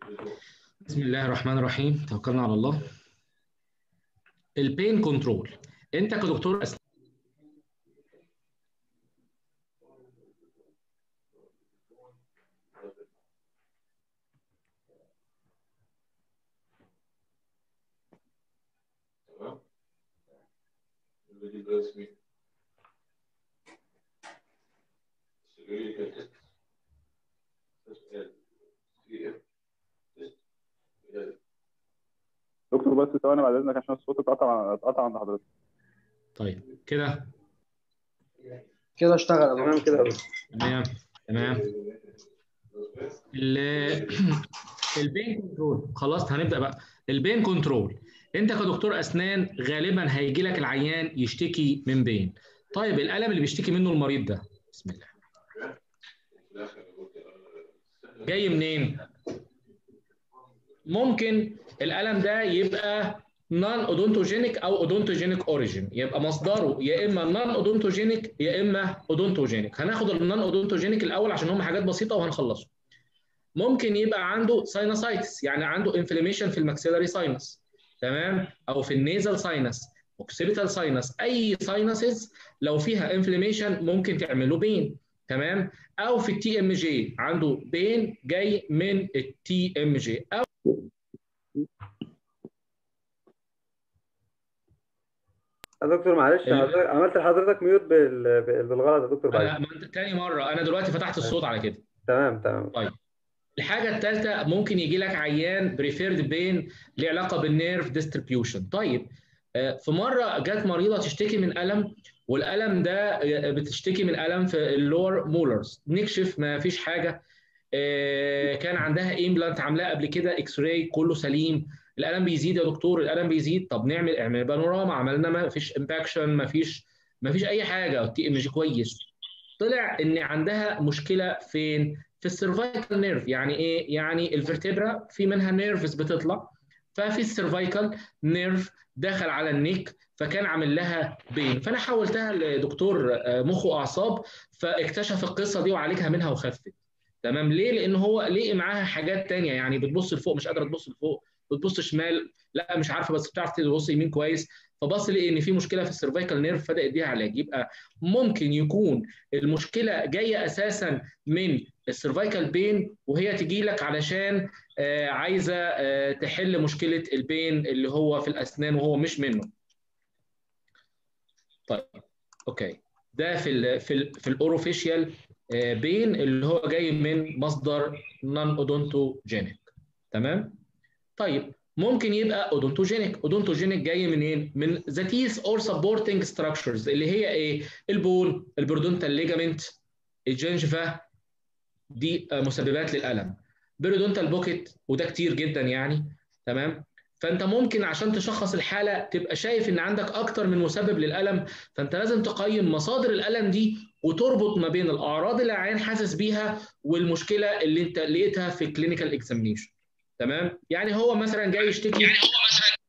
بسم الله الرحمن الرحيم توكلنا على الله البين كنترول انت كدكتور أسنان تمام الفيديو ده اسمي سيريال دكتور بس ثواني بعد اذنك عشان الصوت اتقطع اتقطع عند حضرتك طيب كده كده اشتغل تمام كده تمام تمام ال- البين كنترول خلاص هنبدا بقى البين كنترول انت كدكتور اسنان غالبا هيجي لك العيان يشتكي من بين طيب الالم اللي بيشتكي منه المريض ده بسم الله جاي منين ممكن الالم ده يبقى نون اودونتوجينيك او اودونتوجينيك اوريجين يبقى مصدره يا اما نون اودونتوجينيك يا اما اودونتوجينيك هناخد النون اودونتوجينيك الاول عشان هم حاجات بسيطه وهنخلصه ممكن يبقى عنده ساينوسايتس يعني عنده انفلاميشن في الماكسيلاري ساينس تمام او في النيزل ساينس اوكسيبيتال ساينس اي ساينسز لو فيها انفلاميشن ممكن تعمل له بين تمام او في التي ام جي عنده بين جاي من التي ام جي او يا دكتور معلش ال- حضرتك عملت لحضرتك ميوت بال... بال- بالغلط يا دكتور بعد انا ما انت تاني مره انا دلوقتي فتحت الصوت على كده تمام تمام الحاجه الثالثه ممكن يجي لك عيان بريفيرد بين ليه علاقه بالنيرف ديستريبيوشن طيب آه، في مره جت مريضه تشتكي من الم والالم ده آه، بتشتكي من الم في اللور مولرز نكشف ما فيش حاجه آه، كان عندها امبلانت عاملاه قبل كده اكس راي كله سليم الالم بيزيد يا دكتور الالم بيزيد طب نعمل اعمل بانوراما عملنا ما فيش امباكشن ما فيش ما فيش اي حاجه التي ام جي كويس طلع ان عندها مشكله فين في السيرفايكال نيرف يعني ايه يعني الفرتبرا في منها نيرفز بتطلع ففي السيرفايكال نيرف دخل على النيك فكان عامل لها بين فانا حولتها لدكتور آه، مخ واعصاب فاكتشف القصه دي وعالجها منها وخفت تمام ليه لان هو لقي معاها حاجات تانية يعني بتبص لفوق مش قادره تبص لفوق بتبص شمال لا مش عارفه بس بتعرف تبص يمين كويس فبص لقي ان في مشكله في السيرفايكال نيرف فبدا يديها علاج يبقى ممكن يكون المشكله جايه اساسا من السيرفايكال بين وهي تجي لك علشان آه، عايزه آه، تحل مشكله البين اللي هو في الاسنان وهو مش منه. طيب اوكي ده في ال في ال في الاوروفيشيال بين اللي هو جاي من مصدر نون اودونتوجينيك تمام؟ طيب ممكن يبقى اودونتوجينيك اودونتوجينيك جاي منين من ذا تيث اور سبورتنج ستراكشرز اللي هي ايه البون البرودونتال ليجامنت الجنجفا دي آه، مسببات للالم بيرودونتال بوكيت وده كتير جدا يعني تمام فانت ممكن عشان تشخص الحاله تبقى شايف ان عندك اكتر من مسبب للالم فانت لازم تقيم مصادر الالم دي وتربط ما بين الاعراض اللي العيان حاسس بيها والمشكله اللي انت لقيتها في كلينيكال اكزامينيشن تمام يعني هو مثلا جاي يشتكي يعني هو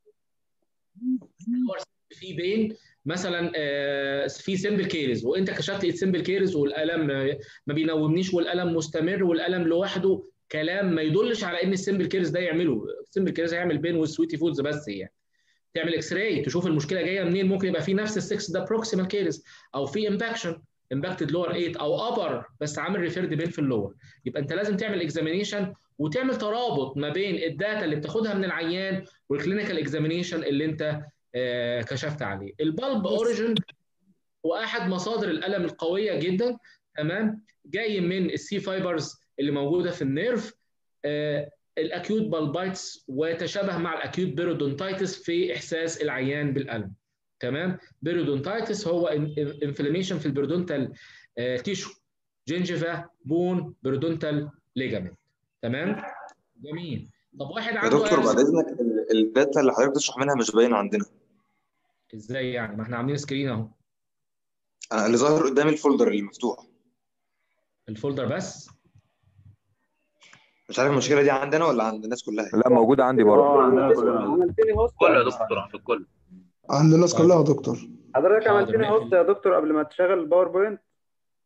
مثلا في بين مثلا آه، في سمبل كيرز وانت كشفت لقيت سمبل كيرز والالم آه، ما بينومنيش والالم مستمر والالم لوحده كلام ما يدلش على ان السمبل كيرز ده يعمله السمبل كيرز هيعمل بين والسويتي فودز بس يعني تعمل اكس راي تشوف المشكله جايه منين ممكن يبقى في نفس السكس ده بروكسيمال كيرز او في امباكشن امباكتد لور 8 او ابر بس عامل ريفيرد بين في اللور يبقى انت لازم تعمل اكزامينيشن وتعمل ترابط ما بين الداتا اللي بتاخدها من العيان والكلينيكال اكزامينيشن اللي انت آه، كشفت عليه البالب اوريجن هو احد مصادر الالم القويه جدا تمام جاي من السي فايبرز اللي موجوده في النيرف آه، الاكيوت بالبايتس وتشابه مع الاكيوت بيرودونتايتس في احساس العيان بالالم تمام بيرودونتايتس هو انفلاميشن في البيرودونتال تيشو جينجيفا بون بيرودونتال ليجامنت تمام جميل طب واحد يا عنده دكتور ألم- بعد اذنك ال- الداتا اللي حضرتك بتشرح منها مش باينه عندنا ازاي يعني ما احنا عاملين سكرين اهو انا اللي ظاهر قدامي الفولدر اللي مفتوح الفولدر بس مش عارف المشكله دي عندنا ولا عند الناس كلها لا موجودة عندي برضه اه عندنا كلنا عملتني هوست كله يا دكتور في الكل عند الناس كلها يا دكتور حضرتك حاضر، عملتني نقفل. هوست يا دكتور قبل ما تشغل الباوربوينت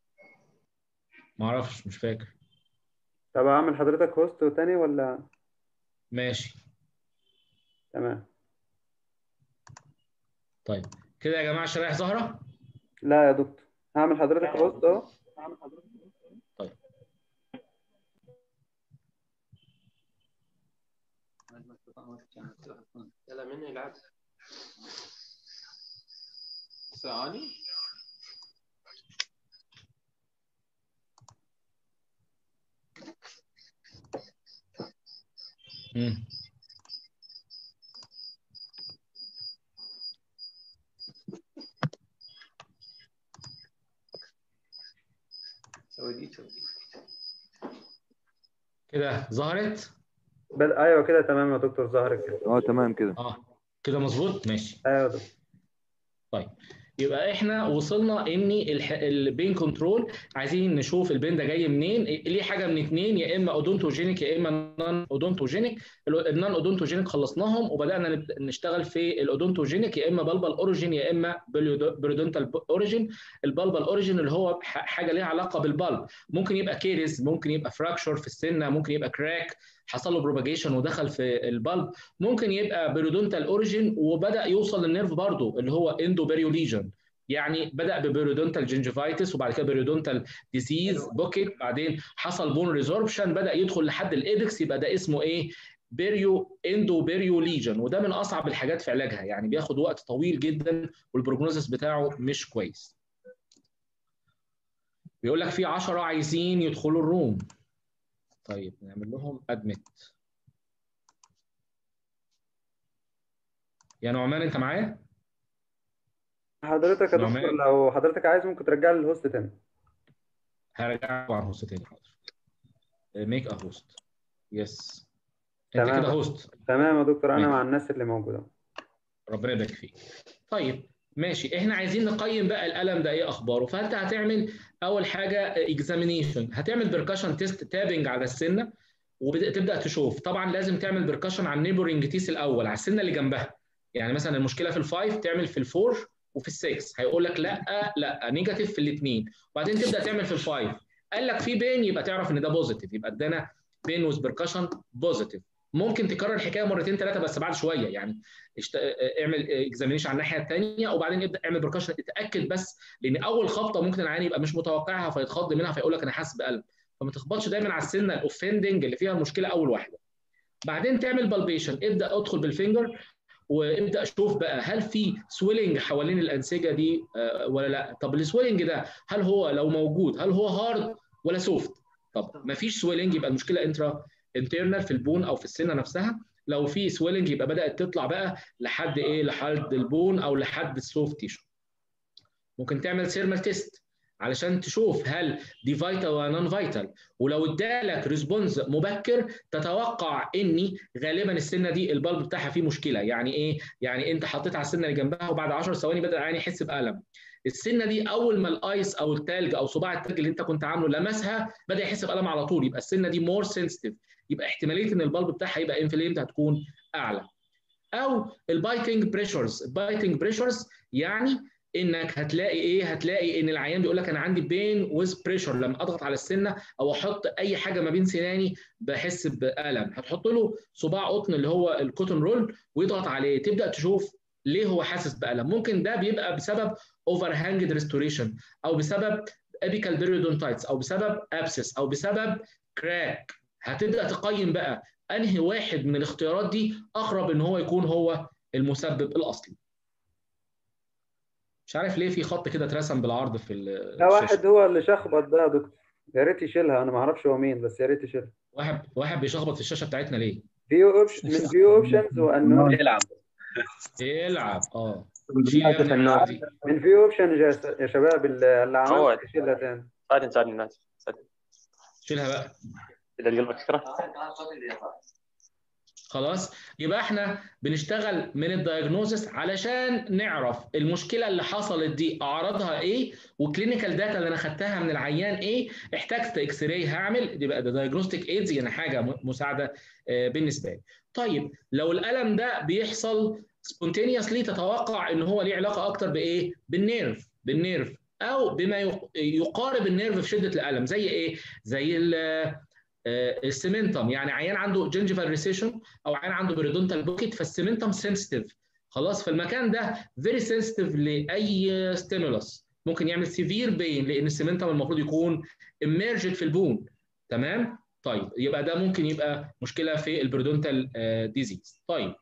ما اعرفش مش فاكر طب اعمل حضرتك هوست تاني ولا ماشي تمام طيب كده يا جماعه الشرايح ظاهره لا يا دكتور هعمل حضرتك هوست اهو يلا منه يلعب ثواني مم. سوي دي سوي دي كده ظهرت بل... ايوه كده تمام يا دكتور ظهرت كده اه تمام كده اه كده مظبوط ماشي ايوه يا دكتور طيب يبقى احنا وصلنا ان الح... البين كنترول عايزين نشوف البين ده جاي منين ليه حاجه من اتنين يا اما اودونتوجينيك يا اما نون اودونتوجينيك النون اودونتوجينيك خلصناهم وبدانا نبدأ نشتغل في الاودونتوجينيك يا اما بالبال اوريجين يا اما بريدونتال اوريجين البالبال اوريجين اللي هو ح- حاجه ليها علاقه بالبالب ممكن يبقى كيرز ممكن يبقى فراكشر في السنه ممكن يبقى كراك حصل له بروباجيشن ودخل في البالب ممكن يبقى بريدونتال اوريجين وبدا يوصل للنيرف برضه اللي هو اندو ليجن يعني بدا ببيريودونتال جنجيفايتس وبعد كده بيريودونتال ديزيز بوكيت بعدين حصل بون ريزوربشن بدا يدخل لحد الايبكس يبقى ده اسمه ايه بيريو اندو بيريو ليجن وده من اصعب الحاجات في علاجها يعني بياخد وقت طويل جدا والبروجنوزس بتاعه مش كويس بيقول لك في 10 عايزين يدخلوا الروم طيب نعمل لهم ادمت يا نعمان انت معايا حضرتك يا نعم. دكتور لو حضرتك عايز ممكن ترجع لي الهوست تاني هرجع على هوست تاني حاضر ميك ا هوست يس انت تمام. كده هوست تمام يا دكتور انا ماشي. مع الناس اللي موجوده ربنا يبارك فيك طيب ماشي احنا عايزين نقيم بقى الالم ده ايه اخباره فانت هتعمل اول حاجه اكزامينيشن هتعمل بركشن تيست تابنج على السنه وتبدا تشوف طبعا لازم تعمل بركشن على النيبورنج تيس الاول على السنه اللي جنبها يعني مثلا المشكله في الفايف تعمل في الفور وفي السكس هيقول لك لا لا نيجاتيف في الاثنين وبعدين تبدا تعمل في الفايف قال لك في بين يبقى تعرف ان ده بوزيتيف يبقى ادانا بين وذ بركشن بوزيتيف ممكن تكرر الحكايه مرتين ثلاثه بس بعد شويه يعني اشت... اعمل اكزامينيشن على الناحيه الثانيه وبعدين ابدا اعمل بركشن اتاكد بس لان اول خبطه ممكن العيان يبقى مش متوقعها فيتخض منها فيقول لك انا حاسس بالم فما تخبطش دايما على السنه الاوفندنج اللي فيها المشكله اول واحده بعدين تعمل بالبيشن ابدا ادخل بالفينجر وابدا شوف بقى هل في سويلنج حوالين الانسجه دي آه، ولا لا طب السويلنج ده هل هو لو موجود هل هو هارد ولا سوفت طب ما فيش سويلنج يبقى المشكله انترا انترنال في البون او في السنه نفسها لو في سويلنج يبقى بدات تطلع بقى لحد ايه لحد البون او لحد السوفت تيشو ممكن تعمل سيرمال تيست علشان تشوف هل دي فايتال ولا نون فايتال ولو ادالك ريسبونس مبكر تتوقع اني غالبا السنه دي البلب بتاعها فيه مشكله يعني ايه يعني انت حطيت على السنه اللي جنبها وبعد 10 ثواني بدا العيان يحس بالم السنه دي اول ما الايس او التلج او صباع التلج اللي انت كنت عامله لمسها بدا يحس بالم على طول يبقى السنه دي مور سنسيتيف يبقى احتماليه ان البلب بتاعها يبقى انفليمد هتكون اعلى او البايتنج بريشرز البايتنج بريشرز يعني انك هتلاقي ايه هتلاقي ان العيان بيقول لك انا عندي بين ويز بريشر لما اضغط على السنه او احط اي حاجه ما بين سناني بحس بالم هتحط له صباع قطن اللي هو الكوتون رول ويضغط عليه تبدا تشوف ليه هو حاسس بالم ممكن ده بيبقى بسبب اوفر هانجد ريستوريشن او بسبب ابيكال بيريودونتايتس او بسبب ابسس او بسبب كراك هتبدا تقيم بقى انهي واحد من الاختيارات دي اقرب ان هو يكون هو المسبب الاصلي مش عارف ليه في خط كده اترسم بالعرض في ال- ده واحد الشاشه هو اللي شخبط ده يا دكتور يا ريت يشيلها انا ما اعرفش هو مين بس يا ريت يشيلها واحد واحد بيشخبط في الشاشه بتاعتنا ليه؟ فيو اوبشن من فيو اوبشنز وانون يلعب يلعب اه شيل يا ابني الحاجات دي من فيو اوبشن يا شباب اللي اللي فواد. عملت يشيلها تاني ساعدني ساعدني الناس ساعدني شيلها بقى اذا قلبك فكره خلاص يبقى احنا بنشتغل من الدايجنوزس علشان نعرف المشكله اللي حصلت دي اعراضها ايه وكلينيكال داتا اللي انا خدتها من العيان ايه احتجت اكس راي هعمل دي بقى ده دايجنوستيك ايدز يعني حاجه م- مساعده آه، بالنسبه لي طيب لو الالم ده بيحصل سبونتينيوسلي تتوقع ان هو ليه علاقه اكتر بايه بالنيرف بالنيرف او بما يق- يقارب النيرف في شده الالم زي ايه زي ال السيمنتم يعني عيان عنده جنجيفال ريسيشن او عيان عنده بريدونتال بوكيت فالسيمنتم سنسيتيف خلاص فالمكان ده فيري سنسيتيف لاي ستيمولس ممكن يعمل سيفير بين لان السيمنتم المفروض يكون اميرجد في البون تمام طيب يبقى ده ممكن يبقى مشكله في البريدونتال ديزيز طيب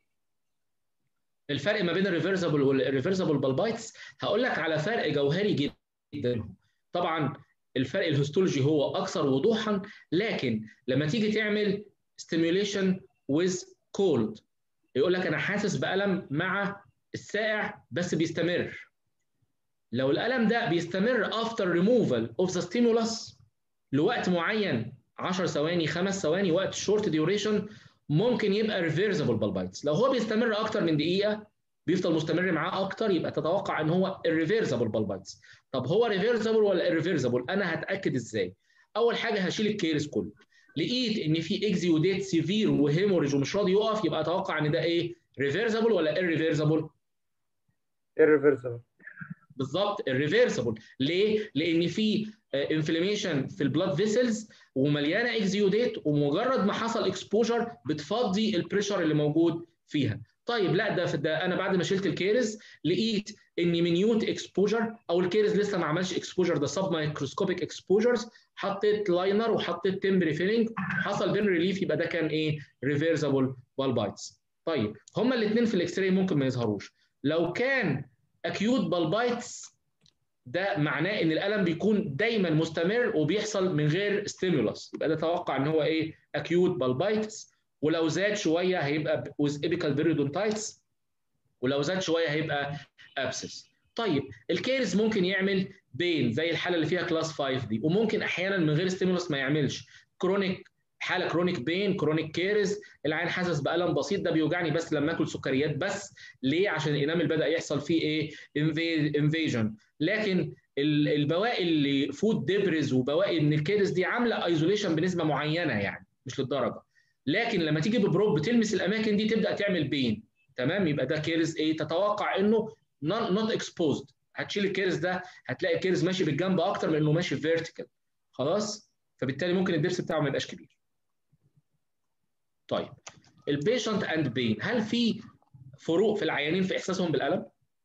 الفرق ما بين الريفرسبل والريفرسبل بالبايتس هقول لك على فرق جوهري جدا طبعا الفرق الهيستولوجي هو اكثر وضوحا لكن لما تيجي تعمل stimulation with cold يقول لك انا حاسس بالم مع السائع بس بيستمر لو الالم ده بيستمر after removal of the stimulus لوقت معين 10 ثواني 5 ثواني وقت شورت ديوريشن ممكن يبقى reversible بالبايتس لو هو بيستمر اكتر من دقيقه بيفضل مستمر معاه اكتر يبقى تتوقع ان هو irreversible بالبايتس طب هو ريفيرسبل ولا irreversible انا هتاكد ازاي اول حاجه هشيل الكيرس كله لقيت ان في اكزيوديت سيفير وهيموريج ومش راضي يقف يبقى اتوقع ان ده ايه ريفيرسبل ولا irreversible irreversible بالظبط الريفيرسبل ليه لان في انفلاميشن في البلاد فيسلز ومليانه اكزيوديت ومجرد ما حصل اكسبوجر بتفضي البريشر اللي موجود فيها طيب لا ده ده انا بعد ما شلت الكيرز لقيت ان منيوت اكسبوجر او الكيرز لسه ما عملش اكسبوجر ده سب مايكروسكوبيك اكسبوجرز حطيت لاينر وحطيت تمبري فيلينج حصل بين ريليف يبقى ده كان ايه ريفيرسبل بالبايتس طيب هما الاثنين في الاكس راي ممكن ما يظهروش لو كان اكيوت بالبايتس ده معناه ان الالم بيكون دايما مستمر وبيحصل من غير ستيمولس يبقى ده توقع ان هو ايه اكيوت بالبايتس ولو زاد شويه هيبقى with epical periodontitis ولو زاد شويه هيبقى ابسس طيب الكيرز ممكن يعمل بين زي الحاله اللي فيها كلاس 5 دي وممكن احيانا من غير ستيمولس ما يعملش كرونيك حاله كرونيك بين كرونيك كيرز العين حاسس بالم بسيط ده بيوجعني بس لما اكل سكريات بس ليه عشان الانامل بدا يحصل فيه ايه انفيجن لكن البواقي اللي فود ديبرز وبواقي من الكيرز دي عامله ايزوليشن بنسبه معينه يعني مش للدرجه لكن لما تيجي ببروب بتلمس الاماكن دي تبدا تعمل بين تمام يبقى ده كيرز ايه تتوقع انه نوت اكسبوزد هتشيل الكيرز ده هتلاقي الكيرز ماشي بالجنب اكتر من انه ماشي فيرتيكال خلاص فبالتالي ممكن الدبس بتاعه ما يبقاش كبير طيب البيشنت اند بين هل في فروق في العيانين في احساسهم بالالم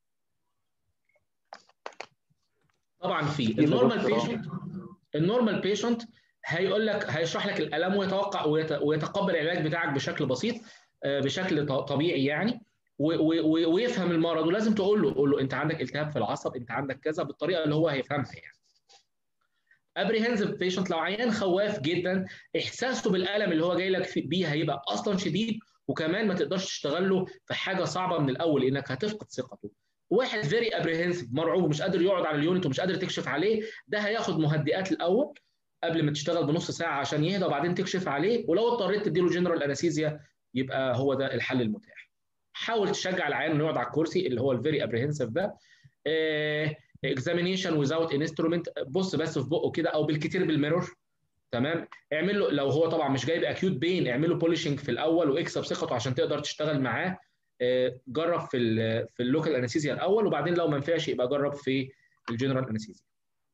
طبعا في النورمال بيشنت النورمال بيشنت هيقول لك هيشرح لك الالم ويتوقع ويتقبل العلاج بتاعك بشكل بسيط بشكل طبيعي يعني ويفهم المرض ولازم تقول له قول له انت عندك التهاب في العصب انت عندك كذا بالطريقه اللي هو هيفهمها يعني ابريهنسيف بيشنت لو عيان خواف جدا احساسه بالالم اللي هو جاي لك بيه هيبقى اصلا شديد وكمان ما تقدرش تشتغل له في حاجه صعبه من الاول لانك هتفقد ثقته واحد فيري ابريهنسيف مرعوب ومش قادر يقعد على اليونت ومش قادر تكشف عليه ده هياخد مهدئات الاول قبل ما تشتغل بنص ساعه عشان يهدى وبعدين تكشف عليه ولو اضطريت تديله جنرال انستيزيا يبقى هو ده الحل المتاح حاول تشجع العيان انه يقعد على الكرسي اللي هو الفيري ابريهنسيف ده اكزامينيشن ويزاوت انسترومنت بص بس في بقه كده او بالكتير بالميرور تمام اعمل له لو هو طبعا مش جايب اكيوت بين اعمل له بوليشنج في الاول واكسب ثقته عشان تقدر تشتغل معاه جرب في ال في اللوكال انستيزيا الاول وبعدين لو ما نفعش يبقى جرب في الجنرال انستيزيا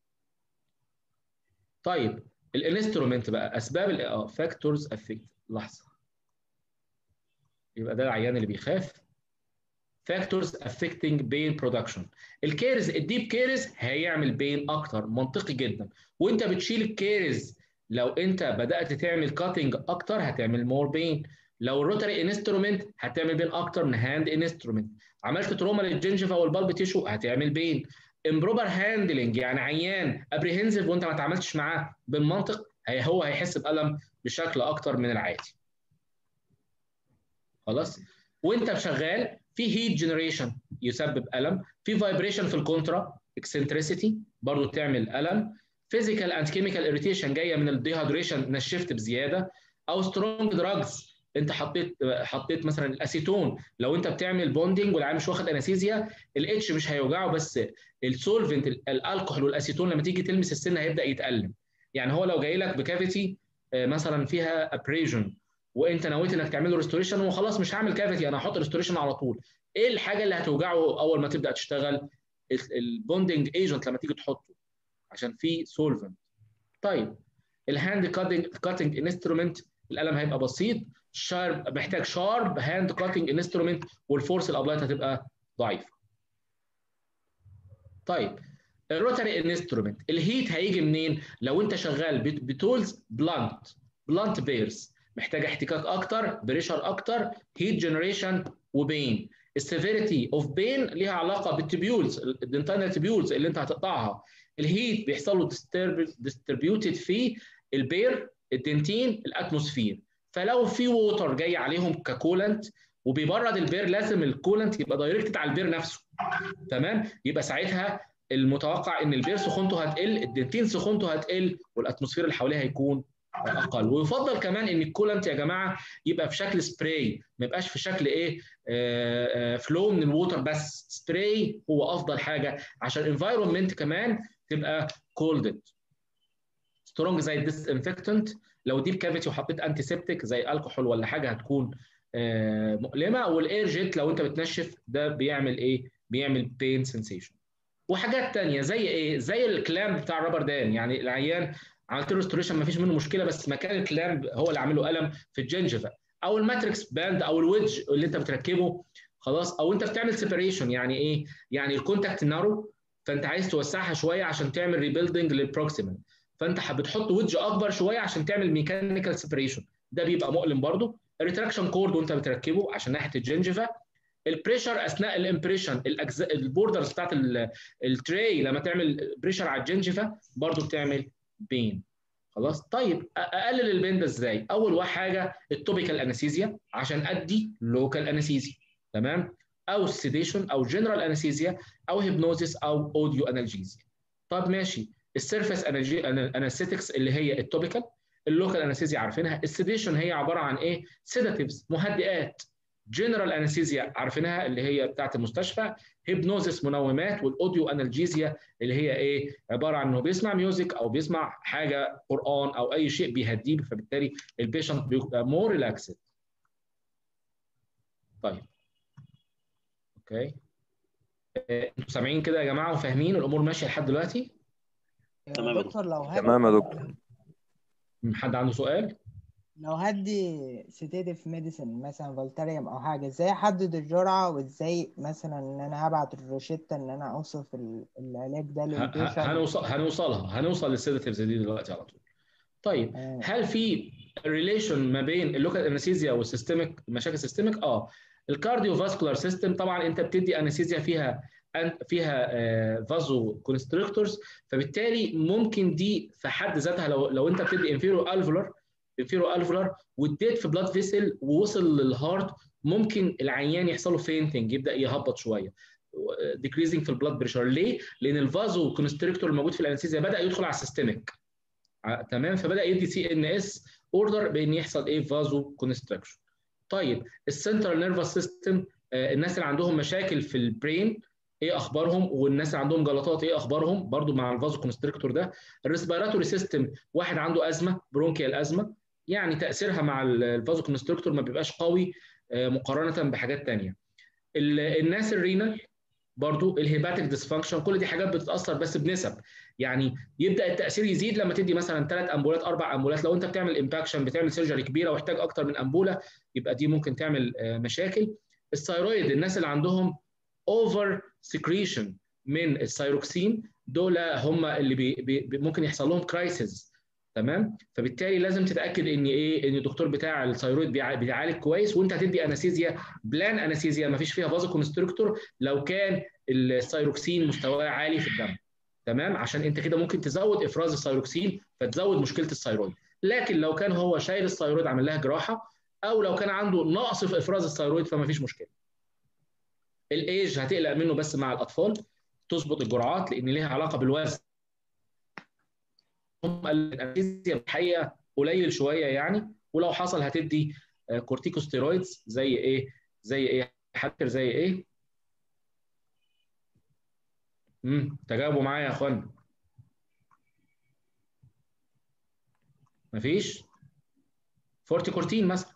طيب الانسترومنت بقى اسباب اه فاكتورز افكت لحظه يبقى ده العيان اللي بيخاف فاكتورز افكتنج بين برودكشن الكيرز الديب كيرز هيعمل بين اكتر منطقي جدا وانت بتشيل الكيرز لو انت بدات تعمل كاتنج اكتر هتعمل مور بين لو الروتري انسترومنت هتعمل بين اكتر من هاند انسترومنت عملت تروما للجنجفا والبالب تيشو هتعمل بين امبروبر هاندلنج يعني عيان ابريهنسيف وانت ما اتعاملتش معاه بالمنطق هي هو هيحس بالم بشكل اكتر من العادي خلاص وانت شغال في هيت جنريشن يسبب الم في فايبريشن في الكونترا اكسنتريسيتي برضو تعمل الم فيزيكال اند كيميكال اريتيشن جايه من الديهايدريشن نشفت بزياده او سترونج دراجز انت حطيت حطيت مثلا الاسيتون لو انت بتعمل بوندنج والعيان مش واخد انستيزيا الاتش مش هيوجعه بس السولفنت الالكحول والاسيتون لما تيجي تلمس السن هيبدا يتالم يعني هو لو جاي لك بكافيتي مثلا فيها ابريجن وانت نويت انك تعمل له ريستوريشن وخلاص مش هعمل كافيتي انا هحط ريستوريشن على طول ايه الحاجه اللي هتوجعه اول ما تبدا تشتغل البوندنج ايجنت لما تيجي تحطه عشان في سولفنت طيب الهاند كاتنج كاتنج انسترومنت القلم هيبقى بسيط شارب محتاج شارب هاند كاتنج انسترومنت والفورس الابلايت هتبقى ضعيفه طيب الروتري انسترومنت الهيت هيجي منين لو انت شغال بت- بتولز بلانت بلانت بيرز محتاج احتكاك اكتر بريشر اكتر هيت جنريشن وبين السيفيريتي اوف بين ليها علاقه بالتبيولز الدنتينال تبيولز اللي انت هتقطعها الهيت بيحصل له ديستريبيوتد في البير الدنتين الاتموسفير فلو في ووتر جاي عليهم ككولنت وبيبرد البير لازم الكولنت يبقى دايركتد على البير نفسه تمام يبقى ساعتها المتوقع ان البير سخونته هتقل الدنتين سخونته هتقل والاتموسفير اللي حواليه هيكون اقل ويفضل كمان ان الكولنت يا جماعه يبقى في شكل سبراي ما يبقاش في شكل ايه آه، آه، فلو من الووتر بس سبراي هو افضل حاجه عشان الانفايرمنت كمان تبقى كولدد سترونج زي الديسانفكتنت لو ديب كافيتي وحطيت انتي سيبتيك زي الكحول ولا حاجه هتكون آه، مؤلمه والاير جيت لو انت بتنشف ده بيعمل ايه بيعمل بين سنسيشن وحاجات تانية زي ايه زي الكلامب بتاع الرابر دان يعني العيان عملت له ريستوريشن ما فيش منه مشكله بس مكان الكلامب هو اللي عامل له الم في الجنجفه او الماتريكس باند او الويدج اللي انت بتركبه خلاص او انت بتعمل سيبريشن يعني ايه يعني الكونتاكت نارو فانت عايز توسعها شويه عشان تعمل ريبيلدنج للبروكسيمال فانت بتحط ويدج اكبر شويه عشان تعمل ميكانيكال سيبريشن ده بيبقى مؤلم برضه الريتراكشن كورد وانت بتركبه عشان ناحيه الجنجفه البريشر اثناء الامبريشن الاجزاء البوردرز بتاعت ال- التري لما تعمل بريشر على الجنجفه برضه بتعمل بين خلاص طيب أ- اقلل البين ده ازاي اول حاجه التوبيكال انستيزيا عشان ادي لوكال انستيزيا تمام او السيديشن او جنرال انستيزيا او هيبنوزيس او اوديو انالجيزيا طب ماشي السيرفيس انستيكس اللي هي التوبيكال اللوكال انستيزيا عارفينها السيديشن هي عباره عن ايه سيداتيفز مهدئات جنرال انستيزيا عارفينها اللي هي بتاعت المستشفى هيبنوزيس منومات والاوديو انالجيزيا اللي هي ايه عباره عن انه بيسمع ميوزك او بيسمع حاجه قران او اي شيء بيهديه فبالتالي البيشنت بيبقى مور ريلاكسد طيب اوكي آه، انتوا سامعين كده يا جماعه وفاهمين الامور ماشيه لحد دلوقتي تمام يا دكتور لو هدي تمام يا دكتور حد عنده سؤال لو هدي سيتيتيف ميديسن مثلا فولتاريوم او حاجه ازاي احدد الجرعه وازاي مثلا ان انا هبعت الروشته ان انا اوصف ال- العلاج ده ه- ه- للبيشنت هنوصل هنوصلها هنوصل للسيداتيفز دي دلوقتي على طول طيب آه، هل في ريليشن ما بين اللوكال انستيزيا والسيستميك مشاكل سيستميك اه الكارديو فاسكولار سيستم طبعا انت بتدي انستيزيا فيها أن- فيها فازو كونستريكتورز فبالتالي ممكن دي في حد ذاتها لو لو انت بتدي انفيرو الفولار انفيرو الفولار واديت في بلاد فيسل ووصل للهارت ممكن العيان يحصل له فينتنج يبدا يهبط شويه ديكريزنج في البلاد بريشر ليه؟ لان الفازو كونستريكتور الموجود في الانستيزيا بدا يدخل على السيستميك ع- تمام فبدا يدي سي ان اس اوردر بان يحصل ايه فازو كونستراكشن طيب السنترال نيرفس سيستم الناس اللي عندهم مشاكل في البرين ايه اخبارهم والناس اللي عندهم جلطات ايه اخبارهم برضو مع الفازو كونستريكتور ده الريسبيراتوري سيستم واحد عنده ازمه برونكيال ازمه يعني تاثيرها مع الفازو كونستريكتور ما بيبقاش قوي آه، مقارنه بحاجات تانية ال- الناس الرينال برضو الهيباتيك ديسفانكشن كل دي حاجات بتتاثر بس بنسب يعني يبدا التاثير يزيد لما تدي مثلا ثلاث امبولات اربع امبولات لو انت بتعمل امباكشن بتعمل سيرجري كبيره واحتاج اكتر من امبوله يبقى دي ممكن تعمل آه، مشاكل الثايرويد الناس اللي عندهم اوفر سكريشن من الثايروكسين دول هم اللي بي بي ممكن يحصل لهم كرايسيس تمام فبالتالي لازم تتاكد ان ايه ان الدكتور بتاع الثايرويد بيع- بيعالج كويس وانت هتدي انستيزيا بلان انستيزيا ما فيش فيها فازو كونستركتور لو كان الثايروكسين مستواه عالي في الدم تمام عشان انت كده ممكن تزود افراز الثايروكسين فتزود مشكله الثايرويد لكن لو كان هو شايل الثايرويد عمل لها جراحه او لو كان عنده نقص في افراز الثايرويد فما فيش مشكله الايج هتقلق منه بس مع الاطفال تظبط الجرعات لان ليها علاقه بالوزن هم الانستيزيا الحقيقه قليل شويه يعني ولو حصل هتدي آه، كورتيكوستيرويدز زي ايه زي ايه حتى زي ايه امم تجاوبوا معايا يا اخوانا مفيش فورتيكورتين مثلا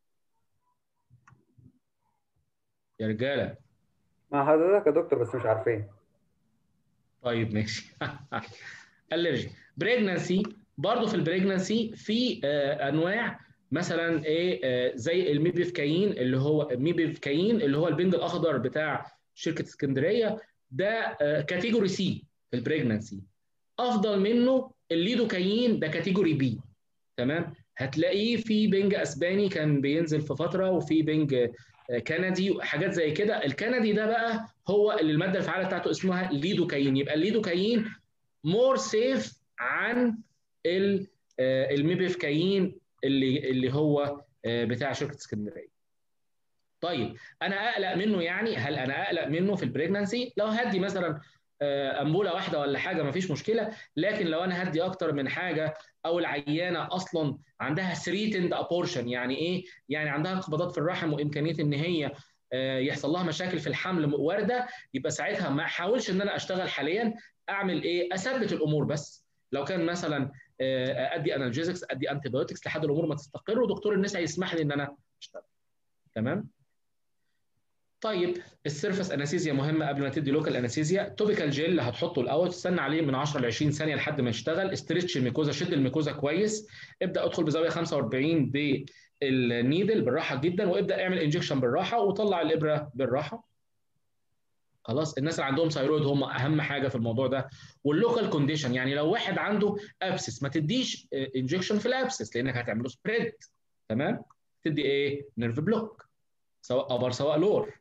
يا رجاله مع حضرتك يا دكتور بس مش عارفين طيب ماشي الرجي بريجنانسي برضه في البريجنسي في آه، انواع مثلا ايه آه، زي الميبيفكاين اللي هو ميبيفكاين اللي هو البنج الاخضر بتاع شركه اسكندريه ده كاتيجوري سي في البريجنسي افضل منه الليدوكاين ده كاتيجوري بي تمام هتلاقيه في بنج اسباني كان بينزل في فتره وفي بنج آه، كندي وحاجات زي كده الكندي ده بقى هو اللي الماده الفعاله بتاعته اسمها ليدوكاين يبقى الليدوكاين مور سيف عن ال- آه، الميبيفكاين اللي اللي هو آه، بتاع شركه اسكندريه طيب انا اقلق منه يعني هل انا اقلق منه في البريجنانسي لو هدي مثلا آه، انبوله واحده ولا حاجه ما فيش مشكله لكن لو انا هدي اكتر من حاجه او العيانه اصلا عندها ثريتند ابورشن يعني ايه يعني عندها انقباضات في الرحم وامكانيه ان هي آه، يحصل لها مشاكل في الحمل وارده يبقى ساعتها ما احاولش ان انا اشتغل حاليا اعمل ايه اثبت الامور بس لو كان مثلا آه، ادي انالجيزكس ادي انتي بايوتكس لحد الامور ما تستقر ودكتور النساء يسمح لي ان انا اشتغل تمام طيب السيرفس انستيزيا مهمه قبل ما تدي لوكال انستيزيا توبيكال جيل هتحطه الاول تستنى عليه من 10 ل 20 ثانيه لحد ما يشتغل استرتش الميكوزا شد الميكوزا كويس ابدا ادخل بزاويه 45 بالنيدل بالراحه جدا وابدا اعمل انجكشن بالراحه وطلع الابره بالراحه خلاص الناس اللي عندهم ثايرويد هم اهم حاجه في الموضوع ده واللوكال كونديشن يعني لو واحد عنده ابسس ما تديش انجكشن في الابسس لانك هتعمل له سبريد تمام تدي ايه نيرف بلوك سواء ابر سواء لور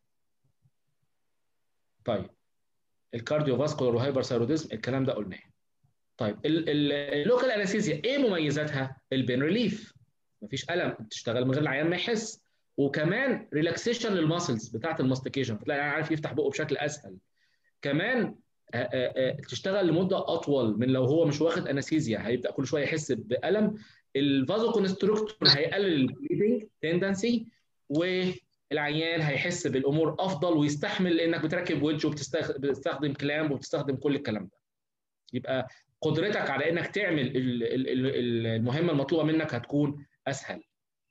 طيب الكارديو فاسكولار وهايبرثايروديزم الكلام ده قلناه طيب اللوكال انستيزيا ايه مميزاتها البين ريليف مفيش الم تشتغل من غير العيان ما يحس وكمان ريلاكسيشن للماسلز بتاعت الماستيكيشن فتلاقي العيان عارف يفتح بقه بشكل اسهل كمان آه، آه، آه، تشتغل لمده اطول من لو هو مش واخد انستيزيا هيبدا كل شويه يحس بالم الفازو كونستركتور هيقلل البليدنج تندنسي والعيان هيحس بالامور افضل ويستحمل انك بتركب ويدج وبتستخدم كلام وبتستخدم كل الكلام ده يبقى قدرتك على انك تعمل ال- ال- ال- المهمه المطلوبه منك هتكون اسهل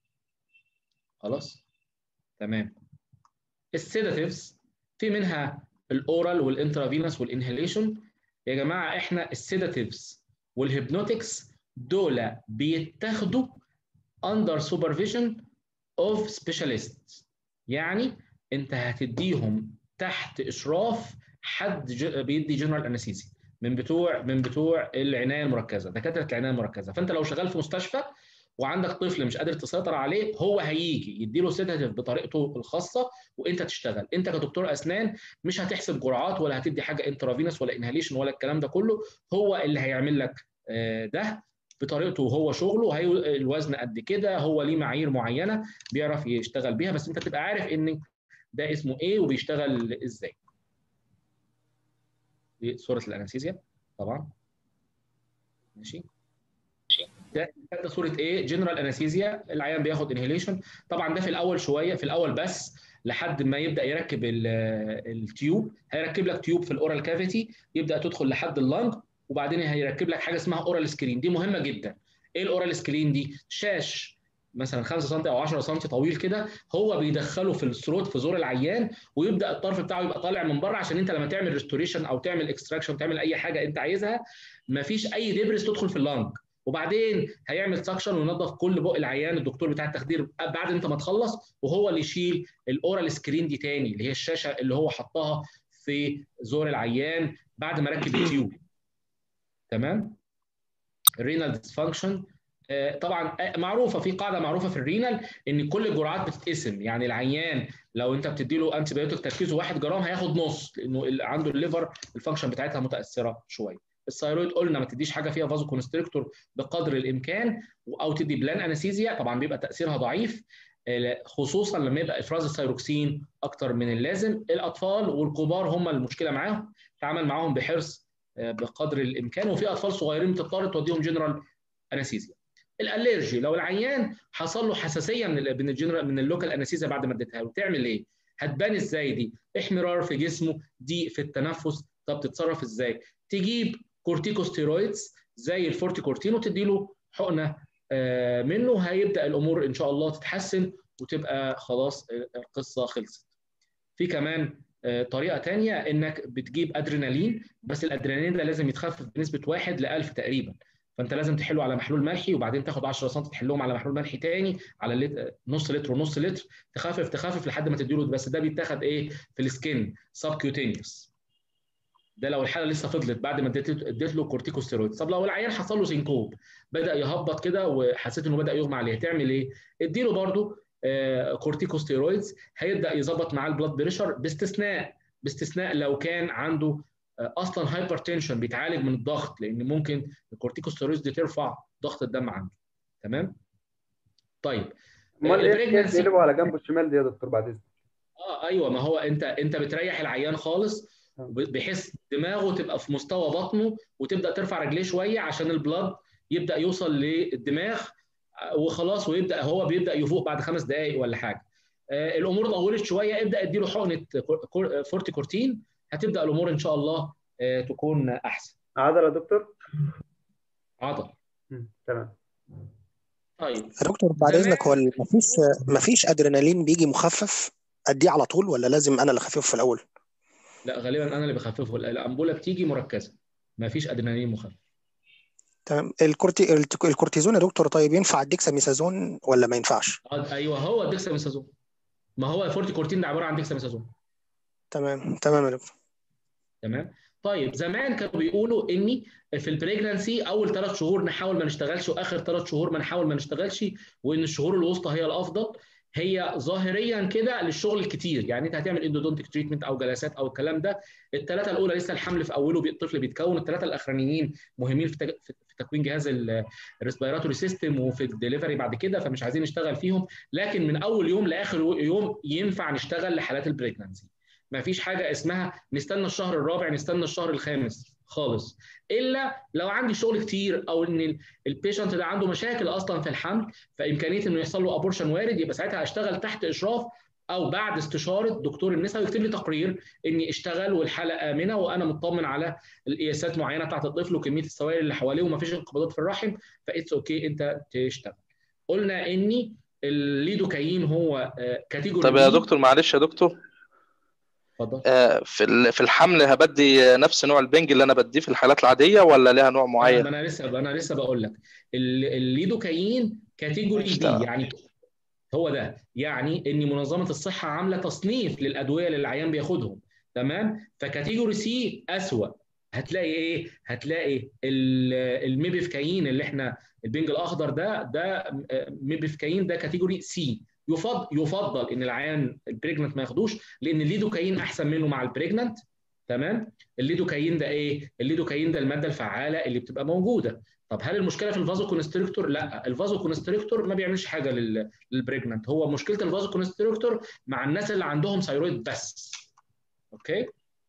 خلاص تمام السيداتيفز في منها الاورال والانترافينوس والانهيليشن يا جماعه احنا السيداتيفز والهيبنوتكس دول بيتاخدوا اندر سوبرفيجن اوف سبيشاليست يعني انت هتديهم تحت اشراف حد ج- بيدي جنرال انستيزيا من بتوع من بتوع العنايه المركزه دكاتره العنايه المركزه فانت لو شغال في مستشفى وعندك طفل مش قادر تسيطر عليه هو هيجي يديله سيداتيف بطريقته الخاصه وانت تشتغل انت كدكتور اسنان مش هتحسب جرعات ولا هتدي حاجه انترافينوس ولا انهاليشن ولا الكلام ده كله هو اللي هيعمل لك آه، ده بطريقته وهو شغله هي الوزن قد كده هو ليه معايير معينه بيعرف يشتغل بيها بس انت تبقى عارف ان ده اسمه ايه وبيشتغل ازاي دي صوره الانستيزيا طبعا ماشي ده ده صوره ايه جنرال انستيزيا العيان بياخد انهيليشن طبعا ده في الاول شويه في الاول بس لحد ما يبدا يركب ال- التيوب هيركب لك تيوب في الاورال كافيتي يبدا تدخل لحد اللنج وبعدين هيركب لك حاجه اسمها اورال سكرين دي مهمه جدا ايه الاورال سكرين دي شاش مثلا 5 سم او 10 سم طويل كده هو بيدخله في الثروت في زور العيان ويبدا الطرف بتاعه يبقى طالع من بره عشان انت لما تعمل ريستوريشن او تعمل اكستراكشن تعمل اي حاجه انت عايزها مفيش اي دبرس تدخل في اللنج وبعدين هيعمل سكشن وينظف كل بق العيان الدكتور بتاع التخدير بعد انت ما تخلص وهو اللي يشيل الاورال سكرين دي تاني اللي هي الشاشه اللي هو حطها في زور العيان بعد ما ركب التيوب تمام الرينال ديسفانكشن طبعا آه، معروفه في قاعده معروفه في الرينال ان كل الجرعات بتتقسم يعني العيان لو انت بتدي له انتي بايوتيك تركيزه 1 جرام هياخد نص لانه ال- عنده الليفر الفانكشن بتاعتها متاثره شويه الثايرويد قلنا ما تديش حاجه فيها فازو كونستريكتور بقدر الامكان او تدي بلان انستيزيا طبعا بيبقى تاثيرها ضعيف آه، خصوصا لما يبقى افراز الثايروكسين اكتر من اللازم الاطفال والكبار هم المشكله معاهم تعامل معاهم بحرص آه، بقدر الامكان وفي اطفال صغيرين بتضطر توديهم جنرال انستيزيا الالرجي لو العيان حصل له حساسيه من ال من الجنرال من اللوكال انستيزيا بعد ما اديتها له تعمل ايه؟ هتبان ازاي دي؟ احمرار في جسمه ضيق في التنفس طب تتصرف ازاي؟ تجيب كورتيكوستيرويدز زي الفورتيكورتين وتدي له حقنه آه، منه هيبدا الامور ان شاء الله تتحسن وتبقى خلاص القصه خلصت. في كمان آه، طريقه تانية انك بتجيب ادرينالين بس الادرينالين ده لازم يتخفف بنسبه 1 ل 1000 تقريبا فانت لازم تحله على محلول ملحي وبعدين تاخد 10 سم تحلهم على محلول ملحي تاني على الليت... نص لتر ونص لتر تخفف تخفف لحد ما تديله بس ده بيتاخد ايه في السكين سب كيوتينيوس ده لو الحاله لسه فضلت بعد ما اديت اديت له كورتيكوستيرويد طب لو العيان حصل له سينكوب بدا يهبط كده وحسيت انه بدا يغمى عليه تعمل ايه؟ اديله برضه آه كورتيكوستيرويدز هيبدا يظبط معاه البلاد بريشر باستثناء باستثناء لو كان عنده آه اصلا هايبرتنشن بيتعالج من الضغط لان ممكن الكورتيكوستيرويدز دي ترفع ضغط الدم عنده تمام؟ طيب امال ايه البريجنانسي- حكاية يقلبوا على جنبه الشمال دي يا دكتور بعد اذنك اه ايوه ما هو انت انت بتريح العيان خالص بحيث دماغه تبقى في مستوى بطنه وتبدا ترفع رجليه شويه عشان البلاد يبدا يوصل للدماغ آه، وخلاص ويبدا هو بيبدا يفوق بعد خمس دقائق ولا حاجه آه، الامور طولت شويه ابدا اديله حقنه كور- كور- فورتيكورتين هتبدا الامور ان شاء الله آه، تكون احسن عضله يا دكتور عضل مم. تمام طيب يا دكتور بعد زمان- اذنك هو مفيش مفيش ادرينالين بيجي مخفف اديه على طول ولا لازم انا اللي اخففه في الاول لا غالبا انا اللي بخففه الانبوله بتيجي مركزه ما فيش ادرينالين مخفف تمام الكورتي الت- الكورتيزون يا دكتور طيب ينفع الديكساميثازون ولا ما ينفعش آه، ايوه هو الديكساميثازون ما هو الفورتيكورتين ده عباره عن ديكساميثازون تمام تمام يا دكتور تمام طيب زمان كانوا بيقولوا اني في البريجنانسي اول ثلاث شهور نحاول ما نشتغلش واخر ثلاث شهور ما نحاول ما نشتغلش وان الشهور الوسطى هي الافضل هي ظاهريا كده للشغل الكتير يعني انت هتعمل اندودونتيك تريتمنت او جلسات او الكلام ده الثلاثه الاولى لسه الحمل في اوله بي- الطفل بيتكون الثلاثه الاخرانيين مهمين في تج- في في تكوين جهاز الريسبيراتوري سيستم وفي الدليفري بعد كده فمش عايزين نشتغل فيهم لكن من اول يوم لاخر يوم ينفع نشتغل لحالات البريجنانسي ما فيش حاجه اسمها نستنى الشهر الرابع نستنى الشهر الخامس خالص الا لو عندي شغل كتير او ان البيشنت ده عنده مشاكل اصلا في الحمل فامكانيه انه يحصل له ابورشن وارد يبقى ساعتها اشتغل تحت اشراف او بعد استشاره دكتور النساء ويكتب لي تقرير اني اشتغل والحاله امنه وانا مطمن على القياسات معينه بتاعت الطفل وكميه السوائل اللي حواليه ومفيش انقباضات في الرحم فاتس اوكي انت تشتغل قلنا اني الليدوكاين هو آه، كاتيجوري طب يا بي. دكتور معلش يا دكتور اتفضل آه، في ال- في الحمل هبدي نفس نوع البنج اللي انا بديه في الحالات العاديه ولا لها نوع ما معين انا لسه انا لسه بقول لك ال- الليدوكاين كاتيجوري ماشي، بي تمام. يعني هو ده يعني ان منظمه الصحه عامله تصنيف للادويه اللي العيان بياخدهم تمام فكاتيجوري سي اسوأ هتلاقي ايه هتلاقي ال- الميبيفكاين اللي احنا البنج الاخضر ده ده آه، ميبيفكاين ده كاتيجوري سي يفضل يفضل ان العيان البريجننت ما ياخدوش لان الليدوكاين احسن منه مع البريجننت تمام الليدوكاين ده ايه الليدوكاين ده الماده الفعاله اللي بتبقى موجوده طب هل المشكله في الفازو كونستريكتور لا الفازو كونستريكتور ما بيعملش حاجه لل- للبريجننت هو مشكله الفازو كونستريكتور مع الناس اللي عندهم ثايرويد بس اوكي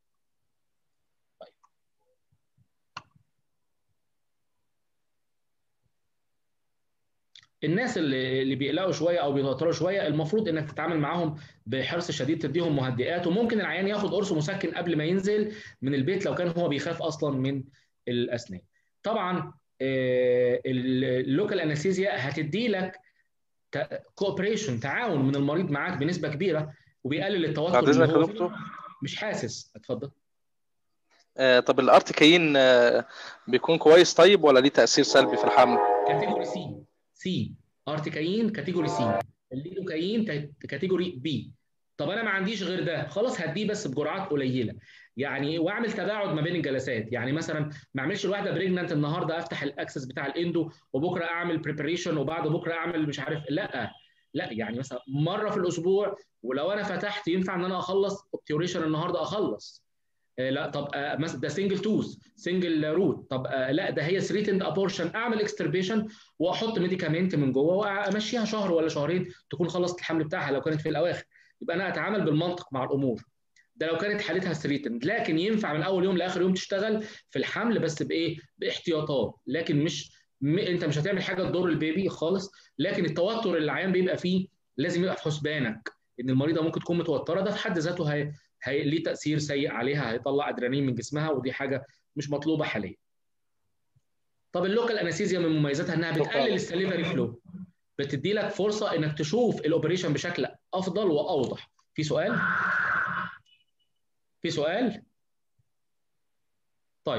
الناس اللي اللي بيقلقوا شويه او بيتوتروا شويه المفروض انك تتعامل معاهم بحرص شديد تديهم مهدئات وممكن العيان ياخد قرص مسكن قبل ما ينزل من البيت لو كان هو بيخاف اصلا من الاسنان. طبعا اللوكال انستيزيا هتدي لك كوبريشن تعاون من المريض معاك بنسبه كبيره وبيقلل التوتر بعد اللي اذنك يا هو فيه. دكتور مش حاسس اتفضل آه، طب الارتكاين آه، بيكون كويس طيب ولا ليه تاثير سلبي في الحمل كاتيجوري سي سي ارتكاين كاتيجوري سي الليدوكاين تا- كاتيجوري بي طب انا ما عنديش غير ده خلاص هديه بس بجرعات قليله يعني واعمل تباعد ما بين الجلسات يعني مثلا ما اعملش الواحده بريجننت النهارده افتح الاكسس بتاع الاندو وبكره اعمل بريبريشن وبعد بكره اعمل مش عارف لا لا يعني مثلا مره في الاسبوع ولو انا فتحت ينفع ان انا اخلص اوبتيوريشن النهارده اخلص آه، لا طب آه، مثلا ده سنجل توز سنجل روت طب آه، لا ده هي ثريتند ابورشن اعمل اكستربيشن واحط ميديكامنت من جوه وامشيها شهر ولا شهرين تكون خلصت الحمل بتاعها لو كانت في الاواخر يبقى انا اتعامل بالمنطق مع الامور ده لو كانت حالتها ثريتند لكن ينفع من اول يوم لاخر يوم تشتغل في الحمل بس بايه باحتياطات لكن مش م... انت مش هتعمل حاجه تضر البيبي خالص لكن التوتر اللي العيان بيبقى فيه لازم يبقى في حسبانك ان المريضه ممكن تكون متوتره ده في حد ذاته هي... هي... ليه تاثير سيء عليها هيطلع ادرينالين من جسمها ودي حاجه مش مطلوبه حاليا طب اللوكال انستيزيا من مميزاتها انها بتقلل السليفري فلو بتدي لك فرصه انك تشوف الاوبريشن بشكل افضل واوضح في سؤال في سؤال طيب